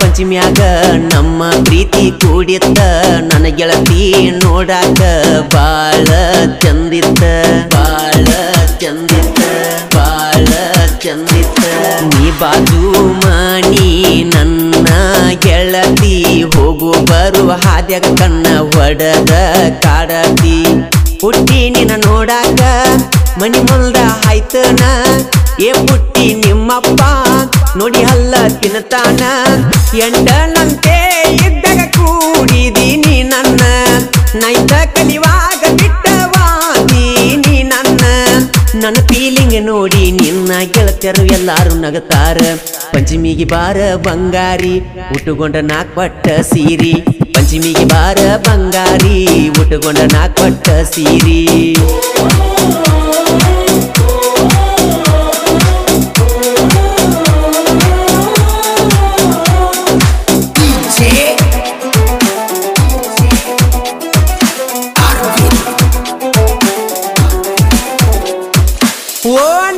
ಪಂಚಮ್ಯಾಗ ನಮ್ಮ ಪ್ರೀತಿ ಕೂಡಿತ್ತ ನನ್ನ ಗೆಳತಿ ನೋಡಾಕ ಬಾಳ ಚಂದಿತ್ತ ಬಾಳ ಚಂದಿತ್ತ ಬಾಳ ಚಂದಿತ್ತ ನೀ ಬಾಜು ಮನಿ ನನ್ನ ಗೆಳತಿ ಹೋಗು ಬರು ಹಾದ್ಯಾಗ ಕಣ್ಣ ಹೊಡದ ಕಾಡತಿ ಹುಟ್ಟಿ ನಿನ್ನ ನೋಡಾಕ ಮನಿ ಮುಂದ ಆಯ್ತನ ಏ ಪುಟ್ಟಿ ನಿಮ್ಮಪ್ಪ ನೋಡಿ ಹಲ್ಲ ತಿನ್ನತಾನ ಎಂಟನಂತೆ ಇದ್ದಾಗ ಕೂಡಿದೀನಿ ನನ್ನ ನೈತ ಕಲಿವಾಗ ಬಿಟ್ಟವಾದೀನಿ ನನ್ನ ನನ್ನ ಫೀಲಿಂಗ್ ನೋಡಿ ನಿನ್ನ ಗೆಳತಿಯರು ಎಲ್ಲಾರು ನಗತಾರ ಪಂಚಮಿಗೆ ಬಾರ ಬಂಗಾರಿ ಉಟ್ಟುಕೊಂಡ ನಾಕ್ ಪಟ್ಟ ಸೀರಿ ಪಂಚಮಿಗೆ ಬಾರ ಬಂಗಾರಿ ಉಟ್ಟುಕೊಂಡ ನಾಕ್ ಪಟ್ಟ ಸೀರಿ DJ Arvin ಓ